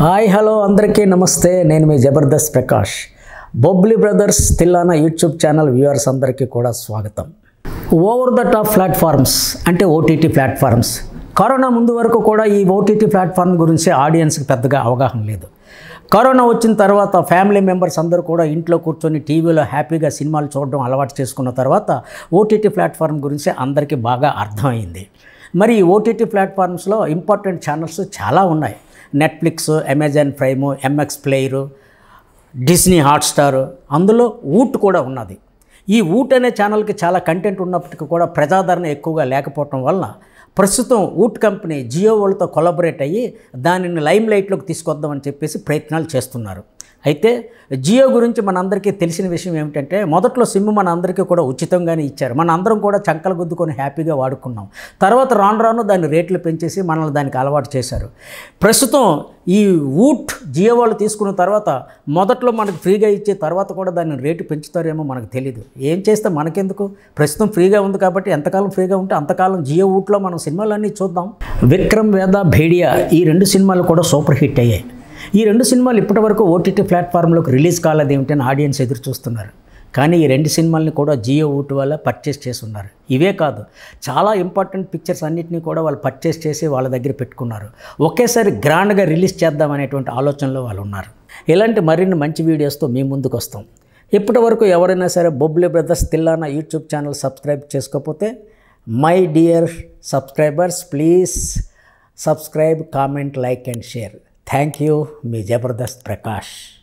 hi hello అందరికీ నమస్తే నేను మీ Jabardasth Prakash Bobli brothers Tillana YouTube channel viewers అందరికీ కూడా స్వాగతం ఓవర్ ద టాప్ ప్లాట్ఫామ్స్ అంటే ఓటీటీ ప్లాట్ఫామ్స్ కరోనా ముందు వరకు కూడా ఈ ఓటీటీ ప్లాట్ఫామ్ గురించి ఆడియన్స్కి పెద్దగా అవగాహన లేదు కరోనా వచ్చిన తర్వాత ఫ్యామిలీ మెంబర్స్ అందరూ కూడా ఇంట్లో కూర్చొని టీవీలో హ్యాపీగా సినిమాలు చూడడం అలవాటు చేసుకున్న తర్వాత ఓటీటీ ప్లాట్ఫామ్ గురించి అందరికీ బాగా అర్థమైంది మరి ఈ ఓటీటీ ప్లాట్ఫామ్స్లో ఇంపార్టెంట్ ఛానల్స్ చాలా ఉన్నాయి Netflix Amazon prime MX player Disney Hotstar అందులో ఊట్ కూడా ఉన్నది ఈ ఊట్ అనే ఛానల్కి చాలా కంటెంట్ ఉన్నప్పటికీ కూడా ప్రజాదరణ ఎక్కువగా లేకపోవటం వలన ప్రస్తుతం ఊట్ కంపెనీ జియో వాళ్ళతో కొలబరేట్ అయ్యి దానిని లైమ్ లైట్లోకి తీసుకొద్దామని చెప్పేసి ప్రయత్నాలు చేస్తున్నారు అయితే జియో గురించి మనందరికీ తెలిసిన విషయం ఏమిటంటే మొదట్లో సిమ్ మన అందరికీ కూడా ఉచితంగానే ఇచ్చారు మన అందరం కూడా చంకలు గుద్దుకొని హ్యాపీగా వాడుకున్నాం తర్వాత రాను రాను దాని రేట్లు పెంచేసి మనల్ని దానికి అలవాటు చేశారు ప్రస్తుతం ఈ ఊట్ జియో వాళ్ళు తీసుకున్న తర్వాత మొదట్లో మనకు ఫ్రీగా ఇచ్చే తర్వాత కూడా దాన్ని రేటు పెంచుతారేమో మనకు తెలియదు ఏం చేస్తే మనకెందుకు ప్రస్తుతం ఫ్రీగా ఉంది కాబట్టి ఎంతకాలం ఫ్రీగా ఉంటే అంతకాలం జియో ఊట్లో మనం సినిమాలన్నీ చూద్దాం విక్రమ్ వేద భేడియా ఈ రెండు సినిమాలు కూడా సూపర్ హిట్ అయ్యాయి ఈ రెండు సినిమాలు ఇప్పటివరకు ఓటీటీ ప్లాట్ఫామ్లోకి రిలీజ్ కాలేదు ఏమిటని ఆడియన్స్ ఎదురు చూస్తున్నారు కానీ ఈ రెండు సినిమాల్ని కూడా జియో ఊటి వల్ల పర్చేస్ చేసి ఉన్నారు ఇవే కాదు చాలా ఇంపార్టెంట్ పిక్చర్స్ అన్నింటినీ కూడా వాళ్ళు పర్చేస్ చేసి వాళ్ళ దగ్గర పెట్టుకున్నారు ఒకేసారి గ్రాండ్గా రిలీజ్ చేద్దాం అనేటువంటి ఆలోచనలో వాళ్ళు ఉన్నారు ఇలాంటి మరిన్ని మంచి వీడియోస్తో మీ ముందుకు వస్తాం ఇప్పటి వరకు ఎవరైనా సరే Bobli brothers Tillana YouTube channel subscribe చేసుకోకపోతే my dear subscribers please subscribe comment like and share thank you మీ జబర్దస్త్ ప్రకాష్